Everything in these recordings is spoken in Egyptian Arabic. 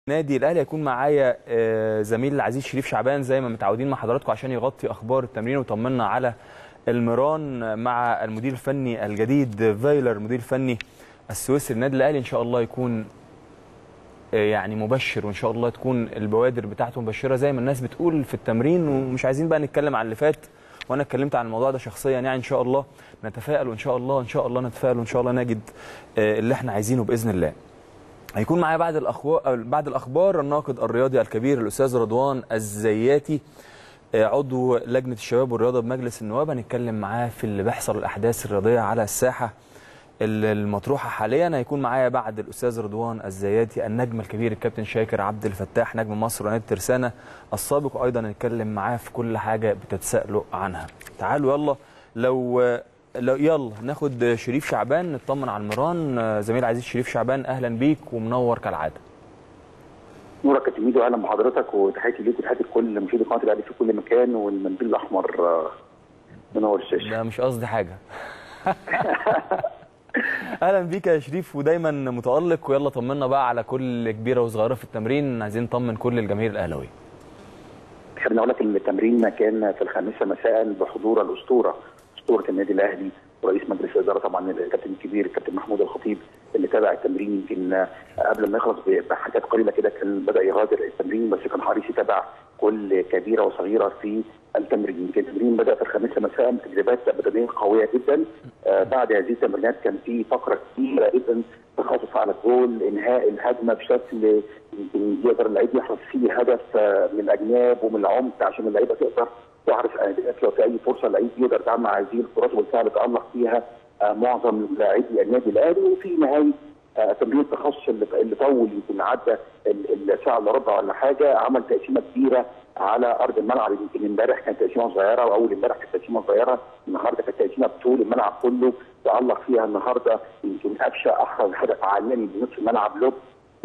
نادي الاهلي هيكون معايا آه، زميل العزيز شريف شعبان زي ما متعودين مع حضراتكم عشان يغطي اخبار التمرين ويطمنا على المران مع المدير الفني الجديد فايلر المدير الفني السويسري النادي الاهلي ان شاء الله يكون آه، يعني مبشر وان شاء الله تكون البوادر بتاعته مبشره زي ما الناس بتقول في التمرين ومش عايزين بقى نتكلم عن اللي فات وانا اتكلمت عن الموضوع ده شخصيا يعني ان شاء الله نتفائل وان شاء الله ان شاء الله نتفائل وان شاء الله نجد آه، اللي احنا عايزينه باذن الله هيكون معايا بعد الاخبار بعد الاخبار الناقد الرياضي الكبير الاستاذ رضوان الزياتي آه، عضو لجنه الشباب والرياضه بمجلس النواب هنتكلم معاه في اللي بيحصل الاحداث الرياضيه على الساحه ال- المطروحه حاليا هيكون معايا بعد الاستاذ رضوان الزياتي النجم الكبير الكابتن شاكر عبد الفتاح نجم مصر ونادي ترسانه السابق وايضا هنتكلم معاه في كل حاجه بتتسالوا عنها تعالوا يلا لو لو يلا ناخد شريف شعبان نطمن على المران آه، زميل عزيز شريف شعبان اهلا بيك ومنور كالعاده نورك يا تلميذ واهلا بحضرتك وتحياتي ليك وتحياتي لكل مشاهدي قناه الاهلي في كل مكان والمنديل الاحمر آه، منور الشاشه ده مش قصدي حاجه اهلا بيك يا شريف ودايما متالق ويلا طمنا بقى على كل كبيره وصغيره في التمرين عايزين نطمن كل الجماهير الاهلاويه خليني اقول لك ان التمرين كان في الخامسه مساء بحضور الاسطوره اسطوره النادي الاهلي ورئيس مجلس الاداره طبعا الكابتن الكبير الكابتن محمود الخطيب اللي تابع التمرين يمكن آه، قبل ما يخلص بحاجات قليله كده كان بدا يغادر التمرين بس كان حريص يتابع كل كبيره وصغيره في التمرين يمكن التمرين بدا في الخامسه مساء تدريبات بدنيه قويه جدا آه، بعد هذه التمرينات كان في فقره كبيره جدا تخصص على الجول انهاء الهجمه بشكل يمكن يقدر اللعيب يحرز فيه هدف آه، من الاجناب ومن العمق عشان اللعيبه تقدر تعرف اهداف لو في اي فرصه اللعيب يقدر يتعامل مع هذه الكرات وبالفعل تالق فيها آه، معظم لاعبي النادي الاهلي وفي نهايه آه، تمرين التخصص اللي اللي طول يمكن عدى ال- الساعه الا ربع ولا حاجه عمل تقسيمه كبيره على ارض الملعب يمكن امبارح كانت تقسيمه صغيره واول امبارح كانت تقسيمه صغيره النهارده كانت تقسيمه بطول الملعب كله تعلق فيها النهارده يمكن قفشه احرز هدف عالمي من نصف الملعب لوب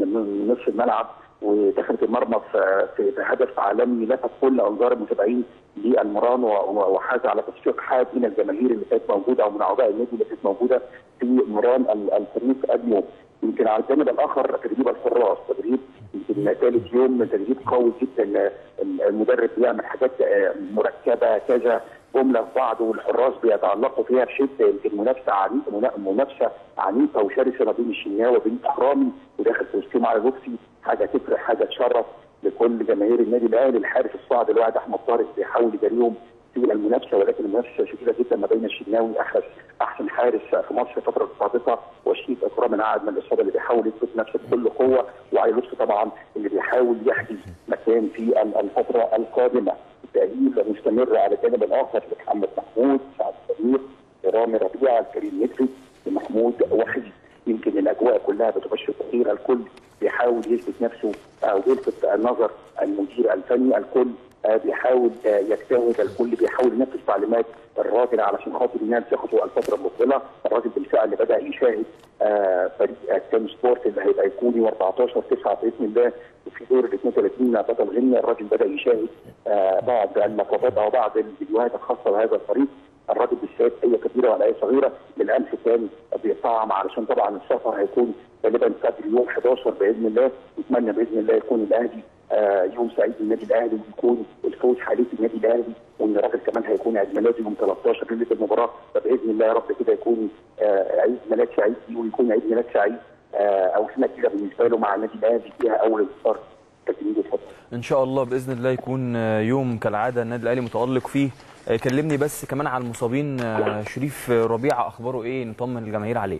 من نصف الملعب ودخلت المرمى في في في هدف عالمي لفت كل انظار المتابعين للمران و- و- وحاز على تصفيق حاد من الجماهير اللي كانت موجوده او من اعضاء النادي اللي كانت موجوده في مران ال- الفريق اليوم. يمكن على الجانب الاخر تدريب الحراس تدريب يمكن ثالث يوم تدريب قوي جدا المدرب بيعمل حاجات آه، مركبه كذا جمله في بعض والحراس بيتعلقوا فيها بشده يمكن منافسه عنيفه منا- منافسه عنيفه وشرسه ما بين الشناوي وبين اكرامي وداخل في وسطهم على لطفي حاجه تفرح حاجه تشرف لكل جماهير النادي الاهلي الحارس الصاعد الواحد احمد طارق بيحاول يجاريهم في المنافسه ولكن المنافسه شديده جدا ما بين الشناوي احرز احسن حارس في مصر الفتره السابقه وشريف اكرام العقد من الاصابه اللي بيحاول يثبت نفسه بكل قوه وعلي لطفي طبعا اللي بيحاول يحجز مكان في ال- الفتره القادمه التاهيل مستمر على الجانب الاخر لمحمد محمود سعد سمير رامي ربيعه كريم متري محمود وحيد يمكن الاجواء كلها بتبشر خير الكل بيحاول يثبت نفسه او يلفت نظر المدير الفني الكل آه، بيحاول آه، يجتهد الكل بيحاول ينفذ تعليمات الراجل علشان خاطر ينال ثقته الفتره المقبله الراجل بالفعل بدا يشاهد آه، فريق التيم سبورت اللي هيبقى يكون يوم 14 9 باذن الله وفي دور ال 32 بطل غينيا الراجل بدا يشاهد آه، بعض اللقطات او بعض الفيديوهات الخاصه بهذا الفريق الراجل بالذات اي كبيره ولا اي صغيره بالامس كان بيطعم علشان طبعا السفر هيكون غالبا قبل يوم 11 باذن الله نتمنى باذن الله يكون الاهلي آه يوم سعيد للنادي الاهلي ويكون الفوز حاليا النادي الاهلي وان الراجل كمان هيكون عيد ميلاده يوم 13 ليله المباراه فباذن الله يا رب كده يكون آه عيد ميلاد سعيد ليه ويكون عيد ميلاد سعيد آه او سنه كده بالنسبه له مع النادي الاهلي فيها اول انتصار كابتن اتفضل ان شاء الله باذن الله يكون آه، يوم كالعاده النادي الاهلي متالق فيه آه، كلمني بس كمان على المصابين آه، شريف آه، ربيعه اخباره ايه نطمن الجماهير عليه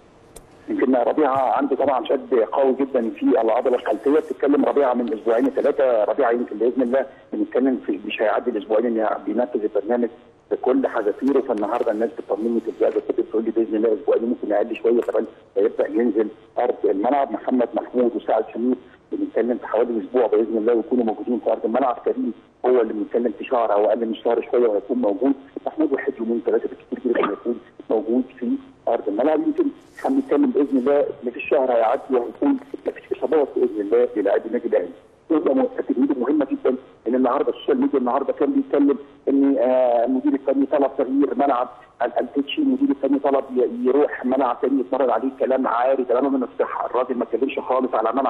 يمكن ربيعه عنده طبعا شد قوي جدا في العضله الخلفيه بتتكلم ربيعه من اسبوعين ثلاثه ربيعه يمكن باذن الله بنتكلم في مش هيعدي الاسبوعين ان بينفذ البرنامج بكل حذافيره فالنهارده الناس بتطمني في الجهاز الطبي بتقول لي باذن الله اسبوعين ممكن اقل شويه كمان هيبدا ينزل ارض الملعب محمد محمود وسعد سمير بنتكلم في حوالي اسبوع باذن الله ويكونوا موجودين في ارض الملعب كريم هو اللي بنتكلم في شهر او اقل من شهر شويه وهيكون موجود محمود واحد يومين ثلاثه بالكثير جدا هيكون موجود في ارض الملعب يمكن هنتكلم باذن الله ان في الشهر هيعدي وهيكون مفيش اصابات باذن الله للاعبي النادي الاهلي. نقطه تجربه مهمه جدا ان النهارده السوشيال ميديا النهارده كان بيتكلم ان آه، المدير الفني طلب تغيير ملعب ال- التتشي المدير الفني طلب ي- يروح ملعب تاني يتمرن عليه كلام عاري تماما من الصحه الراجل ما اتكلمش خالص على ملعب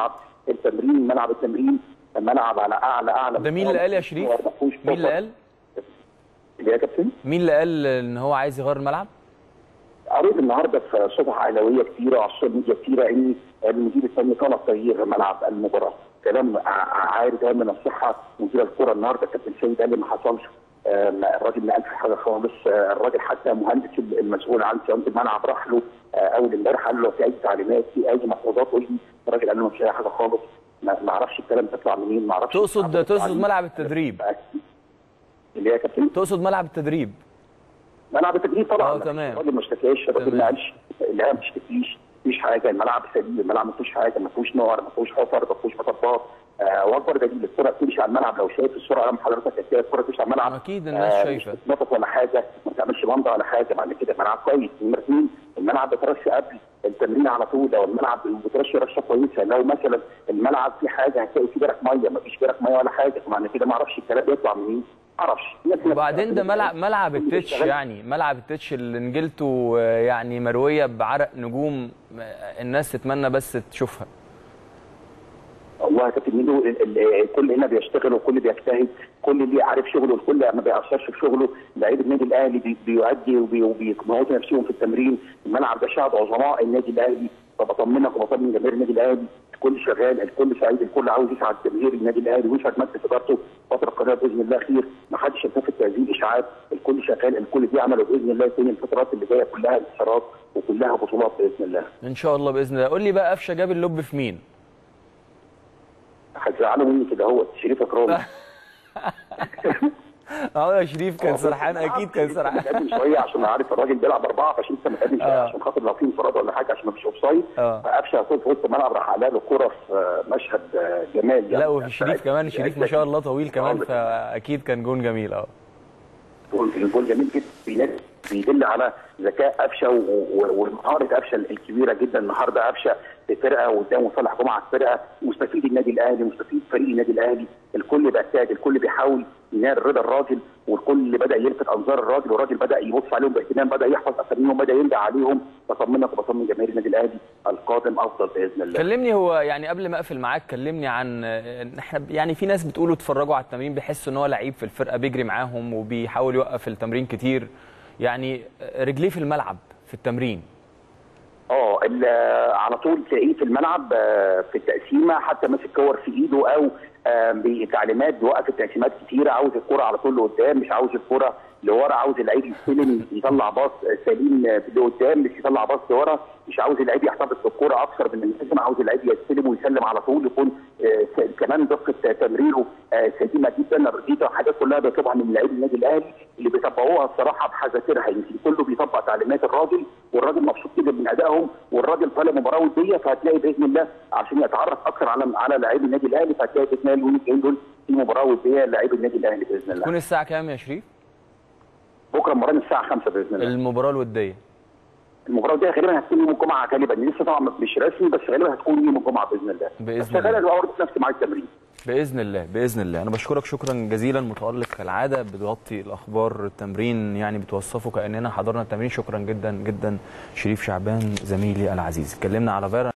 التمرين ملعب التمرين ملعب على اعلى اعلى ده مين اللي قال يا شريف؟ ما فيهوش مين اللي سفر. قال؟ اللي يا كابتن مين اللي قال ان هو عايز يغير الملعب؟ قريت النهارده في صفحه علويه كتيره على السوشيال ميديا كتيره ان المدير الفني طلب تغيير ملعب المباراه كلام ع- عاري ده من الصحه مدير الكره النهارده كابتن سيد قال لي ما حصلش آه، ما- الراجل ما قالش حاجه خالص آه، الراجل حتى مهندس المسؤول عن صيانه الملعب راح له آه، اول امبارح قال له في اي تعليمات في اي مفروضات قول لي الراجل قال له مفيش اي حاجه خالص ما ما اعرفش الكلام تطلع منين ما اعرفش تقصد تقصد ملعب التدريب اللي هي يا كابتن تقصد ملعب التدريب ملعب التدريب طبعا اه، تمام. الراجل ما اشتكاش الراجل تمام. ما قالش لا ما اشتكيش مفيش حاجه الملعب سليم الملعب ما فيهوش حاجه ما فيهوش نار ما فيهوش حفر ما فيهوش مطبات آه واكبر دليل الكره بتمشي على الملعب لو شايف الصوره امام حضرتك هتلاقي الكره بتمشي على الملعب أكيد الناس شايفة. مش بتنطط ولا حاجه ما بتعملش بنده ولا حاجه بعد كده الملعب كويس نمره اثنين الملعب بيترش قبل التمرين على طول لو الملعب بيترش رشه كويسه لو مثلا الملعب فيه حاجه هتلاقي فيه برك ميه ما فيش برك ميه ولا حاجه معنى كده ما اعرفش الكلام بيطلع منين ما اعرفش وبعدين ده ملعب ملعب التتش يعني ملعب التتش اللي نجيلته آه، يعني مرويه بعرق نجوم آه، الناس تتمنى بس تشوفها والله يا كابتن ميدو ال- ال- الكل هنا بيشتغل والكل بيجتهد كل اللي عارف شغله الكل ما بيأثرش في شغله لعيبه النادي الاهلي بي- بيؤدي وبي- وبيموتوا نفسهم في التمرين الملعب ده شهد عظماء النادي الاهلي فبطمنك وبطمن جماهير النادي الاهلي الكل شغال الكل سعيد الكل عاوز يسعد جماهير النادي الاهلي ويسعد مجلس ادارته الفتره القادمه باذن الله خير ما حدش يلتفت هذه الاشاعات الكل شغال الكل بيعمل وباذن الله يكون الفترات اللي جايه كلها انتصارات وكلها بطولات باذن الله ان شاء الله باذن الله قول لي بقى قفشه جاب اللب في مين هتزعلوا مني كده هو شريف اكرامي اه يا شريف كان سرحان اكيد كان سرحان متقدم شويه عشان عارف الراجل بيلعب اربعه فعشان لسه متقدم شويه آه. عشان خاطر لو في انفراد ولا حاجه عشان ما فيش اوف سايد آه. فقفشه طول في وسط الملعب راح على له كوره في آه، مشهد آه، جمال يعني لا وفي شريف كمان شريف ما شاء الله طويل كمان فاكيد كان جون جميل اه جول الجول جميل جدا بينادي- بيدل على ذكاء قفشه و- و- ومهاره قفشه الكبيره جدا النهارده قفشه في فرقه وقدامه صالح جمعه في فرقه مستفيد النادي الاهلي مستفيد فريق النادي الاهلي الكل بيجتهد الكل بيحاول ينال رضا الراجل والكل بدا يلفت انظار الراجل والراجل بدا يبص عليهم باهتمام بدا يحفظ اساميهم بدا يندع عليهم بطمنك وبطمن جماهير النادي الاهلي القادم افضل باذن الله كلمني هو يعني قبل ما اقفل معاك كلمني عن آه، إن احنا يعني في ناس بتقولوا اتفرجوا على التمرين بيحسوا ان هو لعيب في الفرقه بيجري معاهم وبيحاول يوقف التمرين كتير يعني آه، رجليه في الملعب في التمرين اه ال- على طول تلاقيه في الملعب آه، في التقسيمه حتى ماسك كور في ايده او آه، بتعليمات بيوقف التقسيمات كتيره عاوز الكره على طول لقدام مش عاوز الكره لورا عاوز اللعيب يستلم يطلع باص سليم لقدام مش يطلع باص لورا مش عاوز اللعيب يحتفظ بالكره اكثر من اللازم عاوز اللعيب يستلم ويسلم على طول يكون آه، س- كمان دقه تمريره آه، سليمه جدا دي حاجات كلها بيطلبها من لعيب النادي الاهلي اللي بيطبقوها الصراحه بحذافيرها يمكن كله بيطبق تعليمات الراجل والراجل مبسوط جدا من ادائهم والراجل طالع مباراه وديه فهتلاقي باذن الله عشان يتعرف اكثر على على لعيب النادي الاهلي فهتلاقي باذن الله اليومين الجايين دول في مباراه وديه لعيب النادي الاهلي باذن الله تكون الساعه كام يا شريف بكره المباراه من الساعه 5 باذن الله المباراه الوديه المباراه دي غالبا هتكون يوم الجمعه غالبا لسه طبعا مش رسمي بس غالبا هتكون يوم الجمعه باذن الله بإذن بس غالبا الله. الأول نفس ميعاد التمرين باذن الله باذن الله انا بشكرك شكرا جزيلا متالق كالعاده بتغطي الاخبار التمرين يعني بتوصفه كاننا حضرنا التمرين شكرا جدا جدا شريف شعبان زميلي العزيز اتكلمنا على فيرا